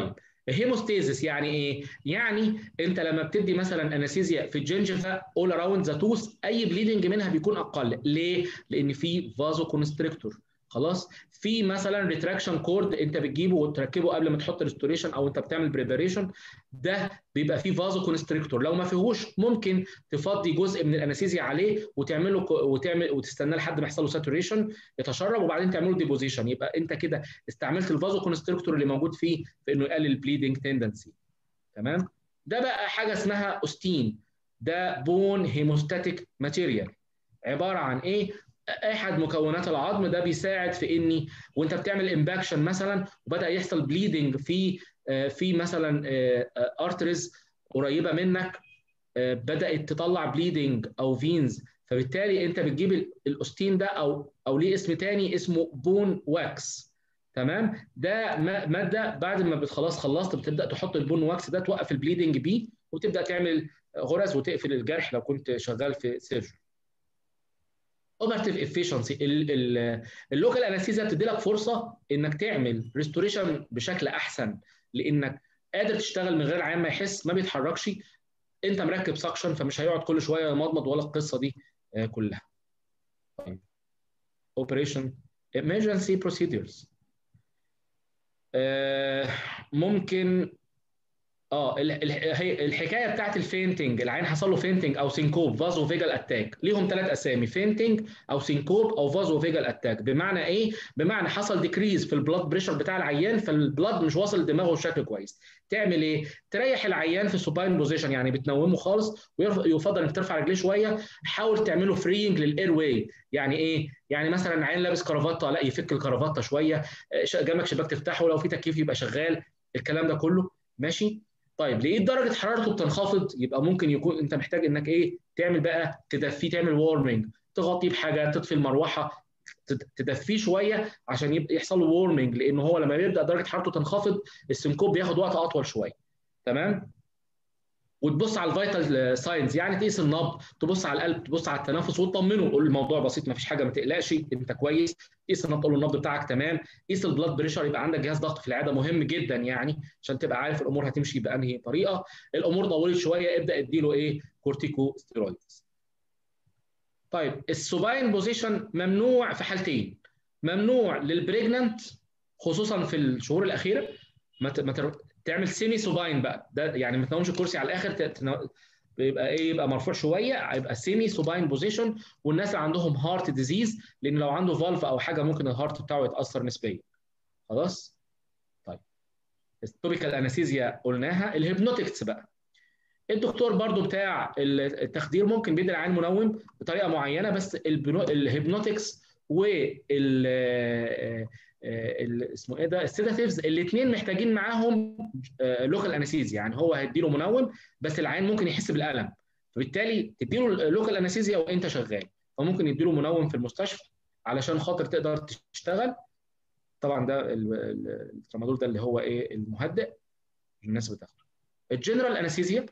هيموستاسيس يعني ايه؟ يعني انت لما بتدي مثلا انستيزيا في الجنجفا اول اراوند ذا توث اي بليدنج منها بيكون اقل، ليه؟ لان في فازو كونستريكتور خلاص في مثلا ريتراكشن كورد انت بتجيبه وتركبه قبل ما تحط ريستوريشن او انت بتعمل بريباريشن ده بيبقى فيه فازو كونستريكتور لو ما فيهوش ممكن تفضي جزء من الانستيزيا عليه وتعمل له وتعمل وتستناه لحد ما يحصل له ساتوريشن يتشرب وبعدين تعمل له ديبوزيشن يبقى انت كده استعملت الفازو كونستريكتور اللي موجود فيه في انه يقلل البليدنج تندنسي تمام ده بقى حاجه اسمها اوستين ده بون هيموستاتيك ماتيريال عباره عن ايه احد مكونات العظم ده بيساعد في اني وانت بتعمل امباكشن مثلا وبدا يحصل بليدنج في في مثلا ارتريز قريبه منك بدات تطلع بليدنج او فينز فبالتالي انت بتجيب الاوستين ده او او ليه اسم تاني اسمه بون واكس تمام ده ماده بعد ما خلاص خلصت بتبدا تحط البون واكس ده توقف البليدنج بيه وتبدا تعمل غرز وتقفل الجرح لو كنت شغال في سيرجري اوبرتيف افيشنسي اللوكال انستيزيا بتدي لك فرصه انك تعمل ريستوريشن بشكل احسن لانك قادر تشتغل من غير العيان ما يحس ما بيتحركش انت مركب سكشن فمش هيقعد كل شويه يمضمض ولا القصه دي كلها طيب اوبريشن emergency procedures ممكن اه الحكايه بتاعت الفينتنج العين حصل له فينتنج او سينكوب فازو فيجال اتاك ليهم ثلاث اسامي فينتنج او سينكوب او فازو فيجال اتاك بمعنى ايه بمعنى حصل ديكريز في البلاد بريشر بتاع العيان فالبلاد مش واصل لدماغه بشكل كويس تعمل ايه تريح العيان في سوباين بوزيشن يعني بتنومه خالص ويفضل انك ترفع رجليه شويه حاول تعمله فرينج للاير واي يعني ايه يعني مثلا عين لابس كرافته لا يفك الكرافته شويه جنبك شباك تفتحه لو في تكييف يبقى شغال الكلام ده كله ماشي طيب لقيت درجه حرارته بتنخفض يبقى ممكن يكون انت محتاج انك ايه تعمل بقى تدفيه تعمل وارمنج تغطيه بحاجه تطفي المروحه تدفيه شويه عشان يبقى يحصل له وارمنج لان هو لما بيبدا درجه حرارته تنخفض السنكوب بياخد وقت اطول شويه تمام وتبص على الفيتال ساينز يعني تقيس النبض تبص على القلب تبص على التنفس وتطمنه قول الموضوع بسيط ما فيش حاجه ما تقلقش انت كويس قيس النبض قول له النبض بتاعك تمام قيس البلاد بريشر يبقى عندك جهاز ضغط في العياده مهم جدا يعني عشان تبقى عارف الامور هتمشي بانهي طريقه الامور طولت شويه ابدا اديله ايه كورتيكو ستيرويدز طيب السوباين بوزيشن ممنوع في حالتين ممنوع للبريجننت خصوصا في الشهور الاخيره ما تعمل سيمي سوباين بقى ده يعني ما تنومش الكرسي على الاخر تتنو... بيبقى ايه يبقى مرفوع شويه هيبقى سيمي سوباين بوزيشن والناس اللي عندهم هارت ديزيز لان لو عنده فالف او حاجه ممكن الهارت بتاعه يتاثر نسبيا خلاص طيب التوبيكال انستيزيا قلناها الهيبنوتكس بقى الدكتور برضو بتاع التخدير ممكن بيدي العين منوم بطريقه معينه بس الهيبنوتكس وال اسمه ايه ده السيداتيفز الاثنين محتاجين معاهم لوكال انستيزيا يعني هو هيديله منوم بس العيان ممكن يحس بالالم فبالتالي تديله لوكال انستيزيا وانت شغال فممكن يديله منوم في المستشفى علشان خاطر تقدر تشتغل طبعا ده الترامادول ده اللي هو ايه المهدئ الناس بتاخده الجنرال انستيزيا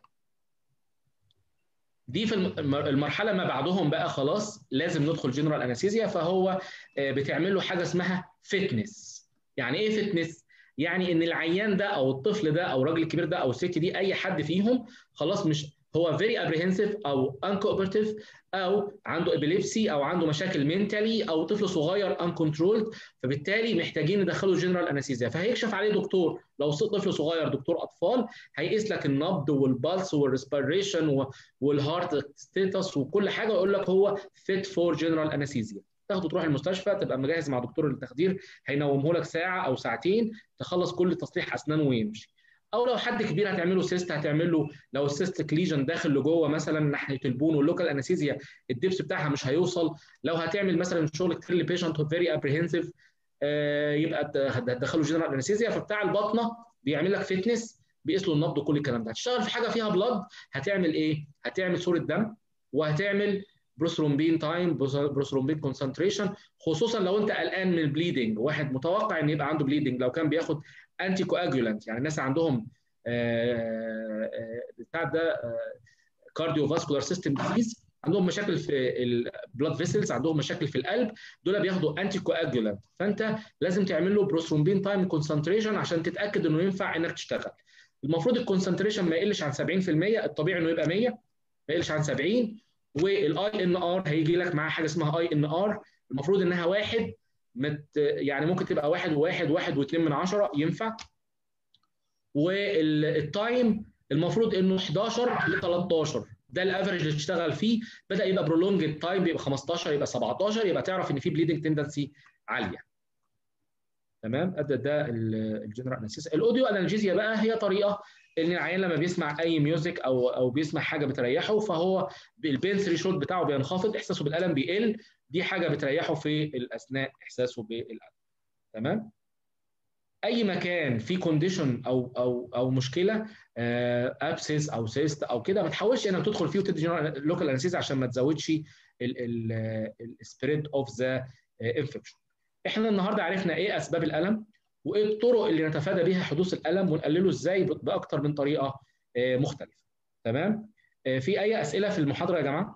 دي في المرحله ما بعدهم بقى خلاص لازم ندخل جنرال انستيزيا فهو بتعمل له حاجه اسمها فتنس يعني ايه فتنس يعني ان العيان ده او الطفل ده او الراجل الكبير ده او الست دي اي حد فيهم خلاص مش هو فيري ابريهنسيف او انكوبرتيف او عنده ابيليبسي او عنده مشاكل منتالي او طفل صغير انكونترولد فبالتالي محتاجين ندخله جنرال انستيزيا فهيكشف عليه دكتور لو طفل صغير دكتور اطفال هيقيس لك النبض والبلس والريسبيريشن والهارت ستيتس وكل حاجه ويقول لك هو فيت فور جنرال انستيزيا تاخده تروح المستشفى تبقى مجهز مع دكتور التخدير هينومه لك ساعه او ساعتين تخلص كل تصليح اسنان ويمشي او لو حد كبير هتعمله سيست هتعمل له لو السيستك ليجن داخل لجوه مثلا ناحيه البون واللوكال انستيزيا الدبس بتاعها مش هيوصل لو هتعمل مثلا شغل كتير بيشنت فيري ابريهنسيف يبقى هتدخله جنرال انستيزيا فبتاع البطنه بيعمل لك فتنس بيقيس له النبض وكل الكلام ده هتشتغل في حاجه فيها بلاد هتعمل ايه؟ هتعمل صوره دم وهتعمل بروثرومبين تايم بروثرومبين كونسنتريشن خصوصا لو انت قلقان من البليدنج واحد متوقع ان يبقى عنده بليدنج لو كان بياخد انتي كواجولانت يعني الناس عندهم بتاع ده كارديو فاسكولار سيستم ديزيز عندهم مشاكل في البلاد فيسلز عندهم مشاكل في القلب دول بياخدوا انتي كواجولانت فانت لازم تعمل له بروثرومبين تايم كونسنتريشن عشان تتاكد انه ينفع انك تشتغل المفروض الكونسنتريشن ما يقلش عن 70% الطبيعي انه يبقى 100 ما يقلش عن 70 والاي ان ار هيجي لك معاه حاجه اسمها اي ان ار المفروض انها واحد مت يعني ممكن تبقى واحد وواحد واحد واثنين من عشرة ينفع والتايم المفروض انه 11 ل 13 ده الافرج اللي تشتغل فيه بدا يبقى برولونج التايم يبقى 15 يبقى 17 يبقى تعرف ان في بليدنج تندنسي عاليه تمام ده ده الجنرال اناليسيس الاوديو انالجيزيا بقى هي طريقه ان العيان لما بيسمع اي ميوزك او او بيسمع حاجه بتريحه فهو البين ثريشولد بتاعه بينخفض احساسه بالالم بيقل دي حاجه بتريحه في الاثناء احساسه بالالم تمام اي مكان فيه كونديشن او او او مشكله ابسس او سيست او كده ما تحاولش انك تدخل فيه وتدي لوكال انستيزيا عشان ما تزودش السبريد اوف ذا انفكشن احنا النهارده عرفنا ايه اسباب الالم وايه الطرق اللي نتفادى بيها حدوث الالم ونقلله ازاي باكتر من طريقه مختلفه تمام في اي اسئله في المحاضره يا جماعه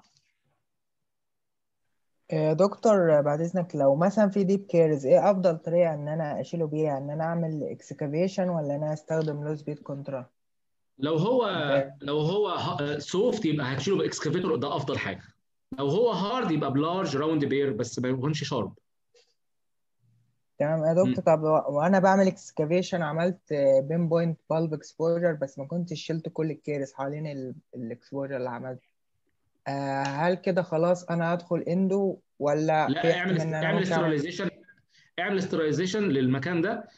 دكتور بعد اذنك لو مثلا في ديب كيرز ايه افضل طريقه ان انا اشيله بيها ان انا اعمل اكسكافيشن ولا انا استخدم لو سبيد كنترول لو هو لو هو سوفت يبقى هتشيله باكسكافيتور ده افضل حاجه لو هو هارد يبقى بلارج راوند بير بس ما يكونش شارب تمام يا دكتور طب وانا بعمل اكسكافيشن عملت بين بوينت بالب اكسبوجر بس ما كنتش شلت كل الكيرس حوالين الاكسبوجر اللي عملته آه هل كده خلاص انا ادخل اندو ولا لا اعمل اعمل استراليزيشن اعمل استراليزيشن للمكان ده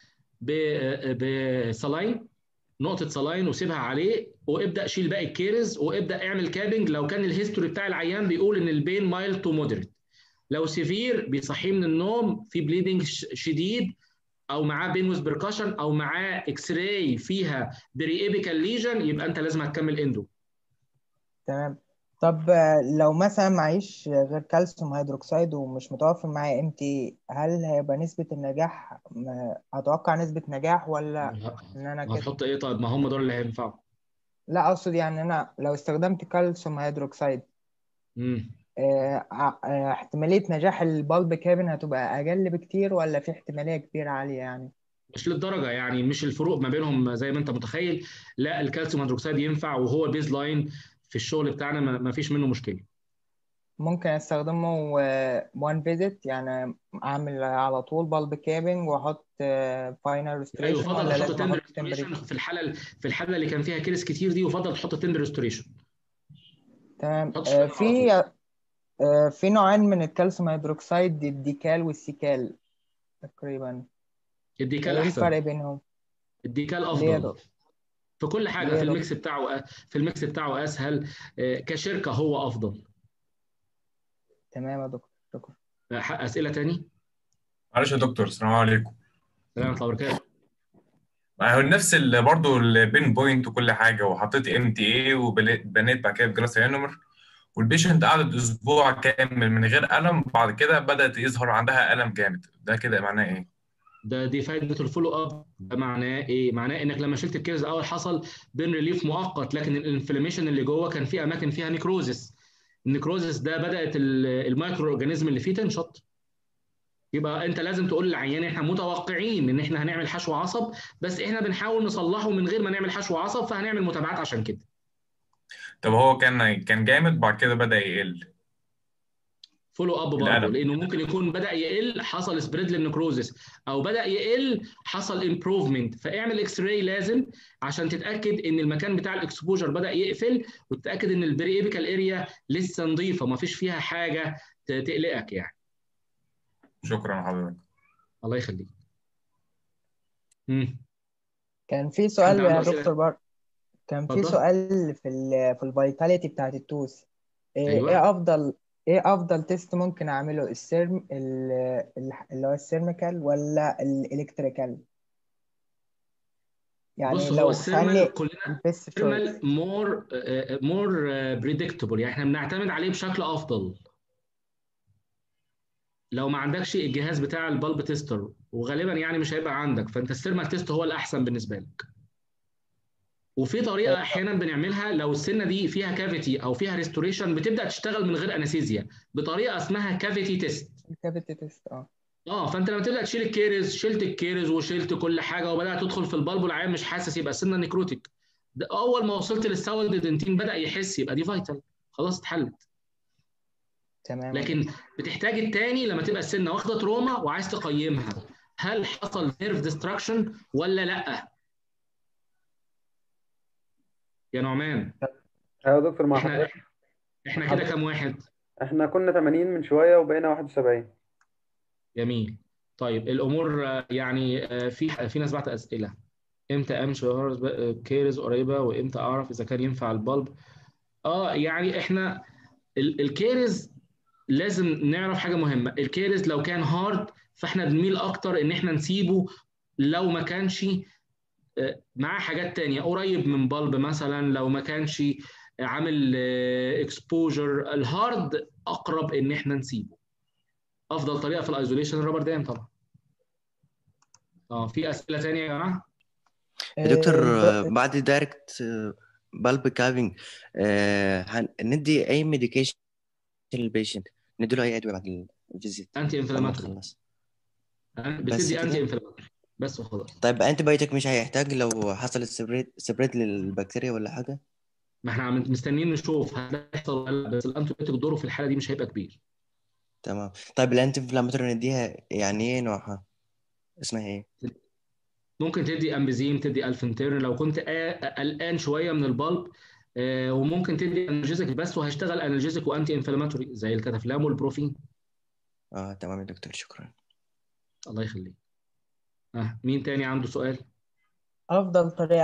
بصلاين نقطة صلاين وسيبها عليه وابدأ شيل باقي الكيرز وابدأ اعمل كابنج لو كان الهيستوري بتاع العيان بيقول ان البين مايل تو مودريت لو سيفير بيصحيه من النوم في بليدنج شديد او معاه بين ويز بركشن او معاه اكس راي فيها بري ايبيكال ليجن يبقى انت لازم هتكمل اندو تمام طب لو مثلا معيش غير كالسيوم هيدروكسيد ومش متوفر معايا ام تي هل هيبقى نسبة النجاح اتوقع نسبة نجاح ولا ان انا كده هتحط ايه طيب ما هم دول اللي هينفعوا لا اقصد يعني انا لو استخدمت كالسيوم هيدروكسيد امم احتمالية نجاح البلب كابن هتبقى اقل بكتير ولا في احتمالية كبيرة عالية يعني مش للدرجه يعني مش الفروق ما بينهم زي ما انت متخيل لا الكالسيوم هيدروكسيد ينفع وهو بيز لاين في الشغل بتاعنا ما فيش منه مشكله ممكن استخدمه وان فيزيت يعني اعمل على طول بالب كابنج واحط فاينل ريستوريشن ايوه يفضل تحط تمبر ريستوريشن في الحاله في الحاله اللي كان فيها كيرس كتير دي يفضل تحط تمبر ريستوريشن تمام آه في آه في نوعين من الكالسيوم هيدروكسيد الديكال والسيكال تقريبا الديكال ايه احسن الفرق بينهم؟ الديكال ليه يا افضل دكتور؟ في كل حاجه ليه يا في دكتور؟ الميكس بتاعه في الميكس بتاعه اسهل كشركه هو افضل تمام يا دكتور شكرا اسئله تاني معلش يا دكتور السلام عليكم سلام الله وبركاته ما هو نفس ال- برضه البين بوينت وكل حاجه وحطيت ام تي اي وبنيت بعد كده بجلاس انومر والبيشنت قعدت اسبوع كامل من غير الم بعد كده بدات يظهر عندها الم جامد ده كده معناه ايه؟ ده دي فائده الفولو اب ده معناه ايه؟ معناه انك لما شلت الكيرز الاول حصل بين ريليف مؤقت لكن الانفلاميشن اللي جوه كان في اماكن فيها نيكروزس النيكروزس ده بدات ال- المايكرو اورجانيزم اللي فيه تنشط يبقى انت لازم تقول للعيان احنا متوقعين ان احنا هنعمل حشو عصب بس احنا بنحاول نصلحه من غير ما نعمل حشو عصب فهنعمل متابعات عشان كده طب هو كان كان جامد بعد كده بدا يقل فولو اب برضه الالم لانه ممكن يكون بدا يقل حصل سبريد للنكروزس او بدا يقل حصل امبروفمنت فاعمل اكس راي لازم عشان تتاكد ان المكان بتاع الاكسبوجر بدا يقفل وتتاكد ان البري ايبيكال اريا لسه نظيفه ما فيش فيها حاجه ت- تقلقك يعني شكرا لحضرتك الله يخليك امم كان في حد سؤال عنده يا اسئله دكتور بر كان في اتفضل سؤال في ال في الفيتاليتي بتاعت التوث ايه ايوه إيه افضل ايه افضل تيست ممكن اعمله السيرم ال- ال- اللي هو السيرميكال ولا الالكتريكال يعني بص هو لو السيرمال خلي كلنا البيست تشويس السيرمال مور مور بريدكتبل يعني احنا بنعتمد عليه بشكل افضل لو ما عندكش الجهاز بتاع البالب تيستر وغالبا يعني مش هيبقى عندك فانت السيرمال تيست هو الاحسن بالنسبه لك وفي طريقه احيانا بنعملها لو السنه دي فيها كافيتي او فيها ريستوريشن بتبدا تشتغل من غير انستيزيا بطريقه اسمها كافيتي تيست الكافيتي تيست اه اه فانت لما تبدا تشيل الكيرز شلت الكيرز وشلت كل حاجه وبدات تدخل في البلب والعيان مش حاسس يبقى السنه نيكروتيك ده اول ما وصلت للساوند دنتين بدا يحس يبقى دي فايتال خلاص اتحلت تمام لكن بتحتاج التاني لما تبقى السنه واخده تروما وعايز تقيمها هل حصل نيرف ديستراكشن ولا لا يا نعمان ايوه يا دكتور مع احنا حضرتك احنا كده كام واحد احنا كنا 80 من شويه وبقينا 71 جميل طيب الامور آه، يعني آه، في في ناس بعت اسئله امتى امشي وأعرف بقى كيرز قريبه وامتى اعرف اذا كان ينفع البلب اه يعني احنا ال- الكيرز لازم نعرف حاجه مهمه الكيرز لو كان هارد فاحنا بنميل اكتر ان احنا نسيبه لو ما كانش آه، معاه حاجات تانية قريب من بلب مثلا لو ما كانش عامل اكسبوجر الهارد اقرب ان احنا نسيبه افضل طريقه في الايزوليشن الرابر دام طبعا اه في اسئله تانية يا جماعه يا دكتور آه، آه، بعد دايركت بالب كافينج ندي اي ميديكيشن للبيشنت ندي له اي ادويه بعد الفيزيت انتي لما انفلاماتوري تخلص بس بتدي انتي كده انفلاماتوري بس وخلاص طيب انتي بايوتيك مش هيحتاج لو حصل سبريد سبريد للبكتيريا ولا حاجه ما احنا عم- مستنيين نشوف هيحصل ولا لا بس الانتيبيوتيك دوره في الحاله دي مش هيبقى كبير تمام طيب الانتي انفلاماتوري نديها يعني ايه نوعها اسمها ايه ممكن تدي امبيزيم تدي الفنتيرن لو كنت قا- قلقان شويه من البلب آه، وممكن تدي انالجيزك بس وهيشتغل انالجيزك وانتي انفلاماتوري زي الكتافلام والبروفين اه تمام يا دكتور شكرا الله يخليك آه. مين تاني عنده سؤال افضل طريقه